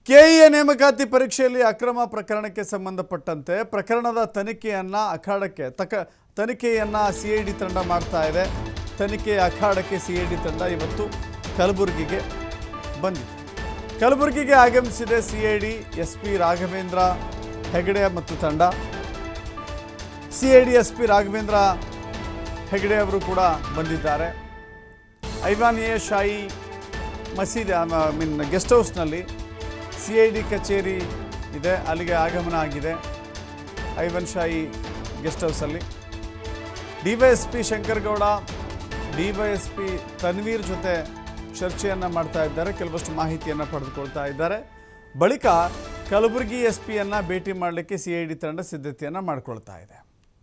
KEA ನೇಮಕಾತಿ ಪರೀಕ್ಷೆಯಲ್ಲಿ ಅಕ್ರಮ ಪ್ರಕರಣಕ್ಕೆ ಸಂಬಂಧಪಟ್ಟಂತೆ ಪ್ರಕರಣದ ತನಿಖೆಯನ್ನ ಅಖಾಡಕ್ಕೆ ತಕ ತನಿಖೆಯನ್ನ ಸಿಐಡಿ ತಂಡ ಮಾಡ್ತಾ ಇದೆ ತನಿಖೆಯ ಅಖಾಡಕ್ಕೆ ಸಿಐಡಿ ತಂಡ ಇವತ್ತು ಕಲಬುರಗಿಗೆ ಬಂದಿದೆ ಕಲಬುರಗಿಗೆ ಆಗಮಿಸಿದೆ CID S P Raghavendra Hegde ಮತ್ತು ತಂಡ CID S P Raghavendra Hegde ಅವರು ಕೂಡ ಬಂದಿದ್ದಾರೆ ಐವಾನ್ ಎ ಶಾಯಿ ಮಸೀದಿ ಐ ಮೀನ್ ಗೆಸ್ಟ್ ಹೌಸ್ನಲ್ಲಿ ಸಿ ಐ ಡಿ ಕಚೇರಿ ಇದೆ ಅಲ್ಲಿಗೆ ಆಗಮನ ಆಗಿದೆ ಐವನ್ ಶಾಯಿ ಗೆಸ್ಟ್ ಹೌಸಲ್ಲಿ D Y S P Shankaragouda D Y S P Tanveer ಜೊತೆ ಚರ್ಚೆಯನ್ನು ಮಾಡ್ತಾ ಇದ್ದಾರೆ ಕೆಲವಷ್ಟು ಮಾಹಿತಿಯನ್ನು ಪಡೆದುಕೊಳ್ತಾ ಇದ್ದಾರೆ ಬಳಿಕ ಕಲಬುರಗಿ ಎಸ್ ಪಿಯನ್ನು ಭೇಟಿ ಮಾಡಲಿಕ್ಕೆ ಸಿ ಐ ಡಿ ತಂಡ ಸಿದ್ಧತೆಯನ್ನು ಮಾಡಿಕೊಳ್ತಾ ಇದೆ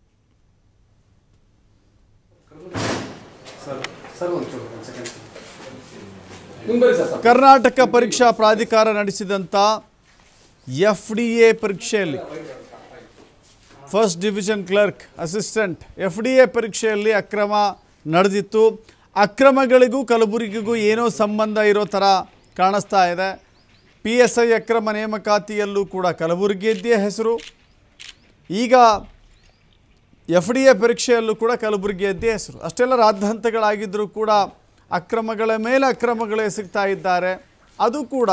ಸರ್ ಸರ್ ಒಂಚೂರು ಒಂದು ಸೆಕೆಂಡ್ ಹಿಂಗೆ ಬರಿ ಸರ್ ಸರ್ ಕರ್ನಾಟಕ ಪರೀಕ್ಷಾ ಪ್ರಾಧಿಕಾರ ನಡೆಸಿದಂಥ ಎಫ್ ಡಿ ಎ ಪರೀಕ್ಷೆಯಲ್ಲಿ first division clerk assistant F D A ಪರೀಕ್ಷೆಯಲ್ಲಿ ಅಕ್ರಮ ನಡೆದಿತ್ತು ಅಕ್ರಮಗಳಿಗೂ ಕಲಬುರಗಿಗೂ ಏನೋ ಸಂಬಂಧ ಇರೋ ಥರ ಕಾಣಿಸ್ತಾ ಇದೆ ಪಿ ಎಸ್ ಐ ಅಕ್ರಮ ನೇಮಕಾತಿಯಲ್ಲೂ ಕೂಡ ಕಲಬುರಗಿಯದ್ದೇ ಹೆಸರು ಈಗ ಎಫ್ ಡಿ ಎ ಪರೀಕ್ಷೆಯಲ್ಲೂ ಕೂಡ ಕಲಬುರಗಿಯದ್ದೇ ಹೆಸರು ಅಷ್ಟೆಲ್ಲ ರಾದ್ಧಾಂತಗಳಾಗಿದ್ದರೂ ಕೂಡ ಅಕ್ರಮಗಳ ಮೇಲೆ ಅಕ್ರಮಗಳು ಎಸಗ್ತಾ ಇದ್ದಾರೆ ಅದು ಕೂಡ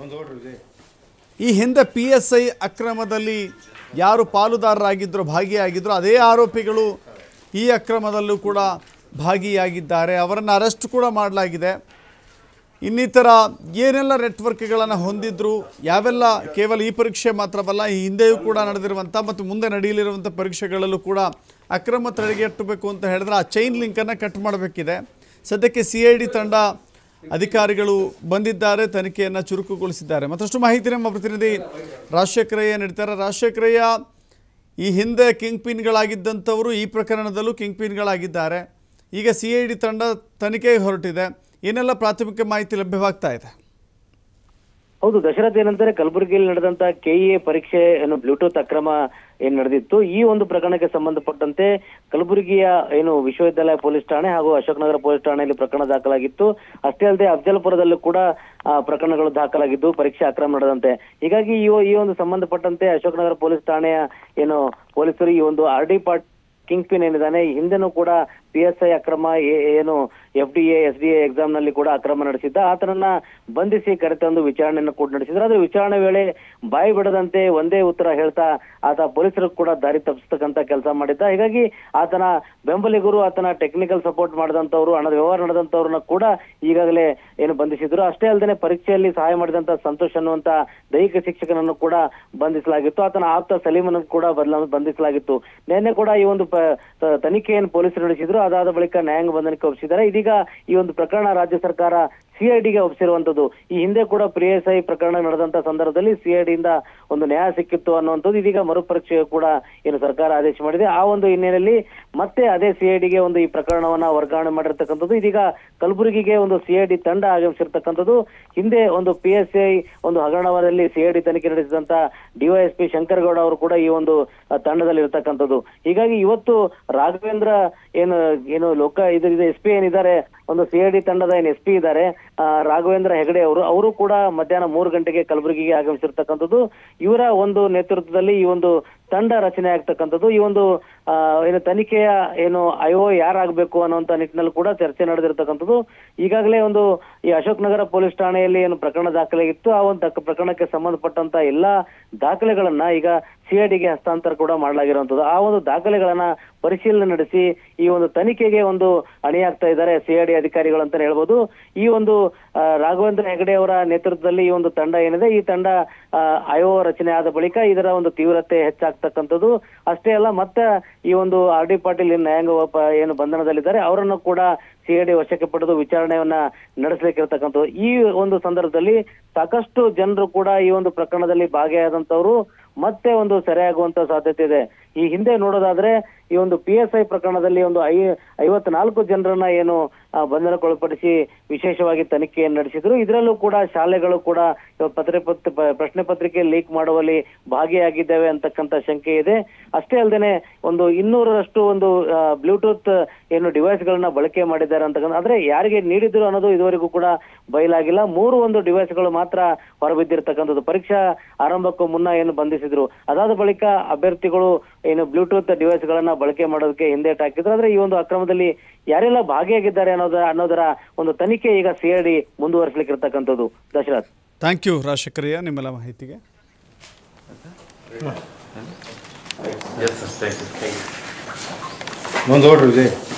ಈ ಹಿಂದೆ ಪಿ ಎಸ್ ಐ ಅಕ್ರಮದಲ್ಲಿ ಯಾರು ಪಾಲುದಾರರಾಗಿದ್ದರು ಭಾಗಿಯಾಗಿದ್ದರು ಅದೇ ಆರೋಪಿಗಳು ಈ ಅಕ್ರಮದಲ್ಲೂ ಕೂಡ ಭಾಗಿಯಾಗಿದ್ದಾರೆ ಅವರನ್ನು ಅರೆಸ್ಟ್ ಕೂಡ ಮಾಡಲಾಗಿದೆ ಇನ್ನಿತರ ಏನೆಲ್ಲ ನೆಟ್ವರ್ಕ್ಗಳನ್ನು ಹೊಂದಿದ್ರು ಯಾವೆಲ್ಲ ಕೇವಲ ಈ ಪರೀಕ್ಷೆ ಮಾತ್ರವಲ್ಲ ಈ ಹಿಂದೆಯೂ ಕೂಡ ನಡೆದಿರುವಂಥ ಮತ್ತು ಮುಂದೆ ನಡೆಯಲಿರುವಂಥ ಪರೀಕ್ಷೆಗಳಲ್ಲೂ ಕೂಡ ಅಕ್ರಮ ತಡೆಗಟ್ಟಬೇಕು ಅಂತ ಹೇಳಿದ್ರೆ ಆ ಚೈನ್ ಲಿಂಕನ್ನು ಕಟ್ ಮಾಡಬೇಕಿದೆ ಸದ್ಯಕ್ಕೆ ಸಿ ಐ ಡಿ ತಂಡ ಅಧಿಕಾರಿಗಳು ಬಂದಿದ್ದಾರೆ ತನಿಖೆಯನ್ನು ಚುರುಕುಗೊಳಿಸಿದ್ದಾರೆ ಮತ್ತಷ್ಟು ಮಾಹಿತಿ ನಮ್ಮ ಪ್ರತಿನಿಧಿ ರಾಜಶೇಖರಯ್ಯ ನೀಡ್ತಾರೆ ರಾಜಶೇಖರಯ್ಯ ಈ ಹಿಂದೆ ಕಿಂಗ್ ಪಿನ್ಗಳಾಗಿದ್ದಂಥವರು ಈ ಪ್ರಕರಣದಲ್ಲೂ ಕಿಂಗ್ ಪಿನ್ಗಳಾಗಿದ್ದಾರೆ ಈಗ ಸಿ ಐ ಡಿ ತಂಡ ತನಿಖೆಗೆ ಹೊರಟಿದೆ ಏನೆಲ್ಲ ಪ್ರಾಥಮಿಕ ಮಾಹಿತಿ ಲಭ್ಯವಾಗ್ತಾ ಇದೆ ಹೌದು ದಶರಥ್ ಏನಂತಾರೆ ಕಲಬುರಗಿಯಲ್ಲಿ ನಡೆದಂತ ಕೆಇಎ ಪರೀಕ್ಷೆ ಏನು ಬ್ಲೂಟೂತ್ ಅಕ್ರಮ ಏನ್ ನಡೆದಿತ್ತು ಈ ಒಂದು ಪ್ರಕರಣಕ್ಕೆ ಸಂಬಂಧಪಟ್ಟಂತೆ ಕಲಬುರಗಿಯ ಏನು ವಿಶ್ವವಿದ್ಯಾಲಯ ಪೊಲೀಸ್ ಠಾಣೆ ಹಾಗೂ ಅಶೋಕನಗರ ಪೊಲೀಸ್ ಠಾಣೆಯಲ್ಲಿ ಪ್ರಕರಣ ದಾಖಲಾಗಿತ್ತು ಅಷ್ಟೇ ಅಲ್ಲದೆ ಅಫ್ಜಲ್ಪುರದಲ್ಲೂ ಕೂಡ ಆ, ಪ್ರಕರಣಗಳು ದಾಖಲಾಗಿದ್ದು ಪರೀಕ್ಷೆ ಅಕ್ರಮ ನಡೆದಂತೆ ಹೀಗಾಗಿ ಈ ಈ ಒಂದು ಸಂಬಂಧಪಟ್ಟಂತೆ ಅಶೋಕನಗರ ಪೊಲೀಸ್ ಠಾಣೆಯ ಏನು ಪೊಲೀಸರು ಈ ಒಂದು ಆರ್ ಡಿ ಪಾಟ್ ಕಿಂಗ್ ಪಿನ್ ಏನಿದ್ದಾನೆ ಈ ಹಿಂದೆನೂ ಕೂಡ ಪಿ ಎಸ್ ಐ ಅಕ್ರಮ ಏ- ಏನು F D A S D A exam ನಲ್ಲಿ ಕೂಡ ಅಕ್ರಮ ನಡೆಸಿದ್ದ ಆತನನ್ನ ಬಂಧಿಸಿ ಕರೆತಂದು ವಿಚಾರಣೆಯನ್ನು ಕೂಡ ನಡೆಸಿದ್ರು ಆದ್ರೆ ವಿಚಾರಣೆ ವೇಳೆ ಬಾಯಿ ಬಿಡದಂತೆ ಒಂದೇ ಉತ್ತರ ಹೇಳ್ತಾ ಆತ ಪೊಲೀಸರು ಕೂಡ ದಾರಿ ತಪ್ಪಿಸ್ತಕ್ಕಂತ ಕೆಲಸ ಮಾಡಿದ್ದ ಹೀಗಾಗಿ ಆತನ ಬೆಂಬಲಿಗರು ಆತನ ಟೆಕ್ನಿಕಲ್ ಸಪೋರ್ಟ್ ಮಾಡಿದಂತವ್ರು ಹಣದ ವ್ಯವಹಾರ ನಡೆದಂತವ್ರನ್ನ ಕೂಡ ಈಗಾಗಲೇ ಏನು ಬಂಧಿಸಿದ್ರು ಅಷ್ಟೇ ಅಲ್ಲದೆ ಪರೀಕ್ಷೆಯಲ್ಲಿ ಸಹಾಯ ಮಾಡಿದಂತ ಸಂತೋಷ್ ಅನ್ನುವಂತ ದೈಹಿಕ ಶಿಕ್ಷಕನನ್ನು ಕೂಡ ಬಂಧಿಸಲಾಗಿತ್ತು ಆತನ ಆಪ್ತ ಸಲೀಮನನ್ನು ಕೂಡ ಬದಲ ಬಂಧಿಸಲಾಗಿತ್ತು ನಿನ್ನೆ ಕೂಡ ಈ ಒಂದು ಪ- ತ- ತನಿಖೆಯನ್ನು ಪೊಲೀಸರು ನಡೆಸಿದ್ರು ಅದಾದ ಬಳಿಕ ನ್ಯಾಯಾಂಗ ಬಂಧನಕ್ಕೆ ಒಪ್ಪಿಸಿದ್ದಾರೆ ಇದೀಗ ಈ ಒಂದು ಪ್ರಕರಣ ರಾಜ್ಯ ಸರ್ಕಾರ ಸಿಐಡಿಗೆ ಒಪ್ಪಿಸಿರುವಂತದ್ದು ಈ ಹಿಂದೆ ಕೂಡ ಪಿ ಎಸ್ ಐ ಪ್ರಕರಣ ನಡೆದಂತ ಸಂದರ್ಭದಲ್ಲಿ ಸಿಐಡಿಯಿಂದ ಒಂದು ನ್ಯಾಯ ಸಿಕ್ಕಿತ್ತು ಅನ್ನುವಂಥದ್ದು ಇದೀಗ ಮರುಪರೀಕ್ಷೆ ಕೂಡ ಏನು ಸರ್ಕಾರ ಆದೇಶ ಮಾಡಿದೆ ಆ ಒಂದು ಹಿನ್ನೆಲೆಯಲ್ಲಿ ಮತ್ತೆ ಅದೇ ಸಿಐಡಿಗೆ ಒಂದು ಈ ಪ್ರಕರಣವನ್ನ ವರ್ಗಾವಣೆ ಮಾಡಿರ್ತಕ್ಕಂಥದ್ದು ಇದೀಗ ಕಲಬುರಗಿಗೆ ಒಂದು ಸಿಐಡಿ ತಂಡ ಆಗಮಿಸಿರ್ತಕ್ಕಂಥದ್ದು ಹಿಂದೆ ಒಂದು ಪಿ ಎಸ್ ಐ ಒಂದು ಹಗರಣದಲ್ಲಿ ಸಿಐಡಿ ತನಿಖೆ ನಡೆಸಿದಂತ ಡಿವೈಎಸ್ಪಿ ಶಂಕರಗೌಡ ಅವರು ಕೂಡ ಈ ಒಂದು ಆ, ತಂಡದಲ್ಲಿ ಇರ್ತಕ್ಕಂಥದ್ದು ಹೀಗಾಗಿ ಇವತ್ತು ರಾಘವೇಂದ್ರ ಏನು ಏನು ಲೋಕ ಇದು ಎಸ್ ಪಿ ಏನಿದ್ದಾರೆ ಒಂದು ಸಿಐಡಿ ತಂಡದ ಏನು ಎಸ್ ಪಿ ಇದ್ದಾರೆ ಆ, ರಾಘವೇಂದ್ರ ಹೆಗಡೆ ಅವರು ಅವರು ಕೂಡ ಮಧ್ಯಾಹ್ನ ಮೂರು ಗಂಟೆಗೆ ಕಲಬುರಗಿಗೆ ಆಗಮಿಸಿರ್ತಕ್ಕಂಥದ್ದು ಇವರ ಒಂದು ನೇತೃತ್ವದಲ್ಲಿ ಈ ಒಂದು ತಂಡ ರಚನೆ ಆಗ್ತಕ್ಕಂಥದ್ದು ಈ ಒಂದು ಆ, ಏನು ತನಿಖೆಯ ಏನು ಐಒ ಯಾರಾಗಬೇಕು ಅನ್ನುವಂತ ನಿಟ್ಟಿನಲ್ಲಿ ಕೂಡ ಚರ್ಚೆ ನಡೆದಿರ್ತಕ್ಕಂಥದ್ದು ಈಗಾಗಲೇ ಒಂದು ಈ ಅಶೋಕ್ ನಗರ ಪೊಲೀಸ್ ಠಾಣೆಯಲ್ಲಿ ಏನು ಪ್ರಕರಣ ದಾಖಲಾಗಿತ್ತು ಆ ಒಂದು ತಕ್ಕ- ಪ್ರಕರಣಕ್ಕೆ ಸಂಬಂಧಪಟ್ಟಂತ ಎಲ್ಲಾ ದಾಖಲೆಗಳನ್ನ ಈಗ ಸಿಐಡಿಗೆ ಹಸ್ತಾಂತರ ಕೂಡ ಮಾಡಲಾಗಿರುವಂತದ್ದು ಆ ಒಂದು ದಾಖಲೆಗಳನ್ನ ಪರಿಶೀಲನೆ ನಡೆಸಿ ಈ ಒಂದು ತನಿಖೆಗೆ ಒಂದು ಅಣಿಯಾಗ್ತಾ ಇದ್ದಾರೆ ಸಿಐಡಿ ಅಧಿಕಾರಿಗಳು ಅಂತಾನೆ ಹೇಳ್ಬೋದು ಈ ಒಂದು ಆ, ರಾಘವೇಂದ್ರ ಹೆಗಡೆ ಅವರ ನೇತೃತ್ವದಲ್ಲಿ ಈ ಒಂದು ತಂಡ ಏನಿದೆ ಈ ತಂಡ ಐಒ ರಚನೆ ಆದ ಬಳಿಕ ಇದರ ಒಂದು ತೀವ್ರತೆ ಹೆಚ್ಚಾಗ್ತಕ್ಕಂಥದ್ದು ಅಷ್ಟೇ ಅಲ್ಲ ಮತ್ತೆ ಈ ಒಂದು ಆರ್ ಡಿ ಪಾಟೀಲ್ ಏನು ನ್ಯಾಯಾಂಗ ಪ- ಏನು ಬಂಧನದಲ್ಲಿದ್ದಾರೆ ಅವರನ್ನು ಕೂಡ ಸಿಐಡಿ ವಶಕ್ಕೆ ಪಡೆದು ವಿಚಾರಣೆಯನ್ನ ನಡೆಸಲಿಕ್ಕಿರ್ತಕ್ಕಂಥದ್ದು ಈ ಒಂದು ಸಂದರ್ಭದಲ್ಲಿ ಸಾಕಷ್ಟು ಜನರು ಕೂಡ ಈ ಒಂದು ಪ್ರಕರಣದಲ್ಲಿ ಭಾಗಿಯಾದಂತವರು ಮತ್ತೆ ಒಂದು ಸೆರೆಯಾಗುವಂತ ಸಾಧ್ಯತೆ ಇದೆ ಈ ಹಿಂದೆ ನೋಡೋದಾದ್ರೆ ಈ ಒಂದು ಪಿ ಎಸ್ ಐ ಪ್ರಕರಣದಲ್ಲಿ ಒಂದು ಐ ಐವತ್ನಾಲ್ಕು ಜನರನ್ನ ಏನು ಆ, ಬಂಧನಕ್ಕೊಳಪಡಿಸಿ ವಿಶೇಷವಾಗಿ ತನಿಖೆಯನ್ನು ನಡೆಸಿದ್ರು ಇದರಲ್ಲೂ ಕೂಡ ಶಾಲೆಗಳು ಕೂಡ ಪತ್ರ ಪತ್- ಪ- ಪ್ರಶ್ನೆ ಪತ್ರಿಕೆ ಲೀಕ್ ಮಾಡುವಲ್ಲಿ ಭಾಗಿಯಾಗಿದ್ದೇವೆ ಅಂತಕ್ಕಂಥ ಶಂಕೆ ಇದೆ ಅಷ್ಟೇ ಅಲ್ಲದೆ ಒಂದು ಇನ್ನೂರರಷ್ಟು ಒಂದು ಬ್ಲೂಟೂತ್ ಏನು ಡಿವೈಸ್ ಗಳನ್ನ ಬಳಕೆ ಮಾಡಿದ್ದಾರೆ ಅಂತಕ್ಕಂಥ ಆದ್ರೆ ಯಾರಿಗೆ ನೀಡಿದ್ರು ಅನ್ನೋದು ಇದುವರೆಗೂ ಕೂಡ ಬಯಲಾಗಿಲ್ಲ ಮೂರು ಒಂದು ಡಿವೈಸ್ ಗಳು ಮಾತ್ರ ಹೊರಬಿದ್ದಿರ್ತಕ್ಕಂಥದ್ದು ಪರೀಕ್ಷಾ ಆರಂಭಕ್ಕೂ ಮುನ್ನ ಏನು ಬಂಧಿಸಿದ್ರು ಅದಾದ ಬಳಿಕ ಅಭ್ಯರ್ಥಿಗಳು ಏನು ಬ್ಲೂಟೂತ್ ಡಿವೈಸ್ ಗಳನ್ನ ಬಳಕೆ ಮಾಡೋದಕ್ಕೆ ಹಿಂದೇಟ್ ಹಾಕಿದ್ರು ಆದ್ರೆ ಈ ಒಂದು ಅಕ್ರಮದಲ್ಲಿ ಯಾರೆಲ್ಲ ಭಾಗಿಯಾಗಿದ್ದಾರೆ ಅನ್ನೋದರ ಅನ್ನೋದರ ಒಂದು ತನಿಖೆ ಈಗ ಸಿಐಡಿ ಮುಂದುವರಿಸಲಿಕ್ಕೆ ಇರ್ತಕ್ಕಂಥದ್ದು ದಶರಥ್ ಥ್ಯಾಂಕ್ ಯು ರಾಜಶೇಖರಯ್ಯ ನಿಮ್ಮೆಲ್ಲ ಮಾಹಿತಿಗೆ ಒಂದು ನೋಡ್ರಿ ವಿಜಯ್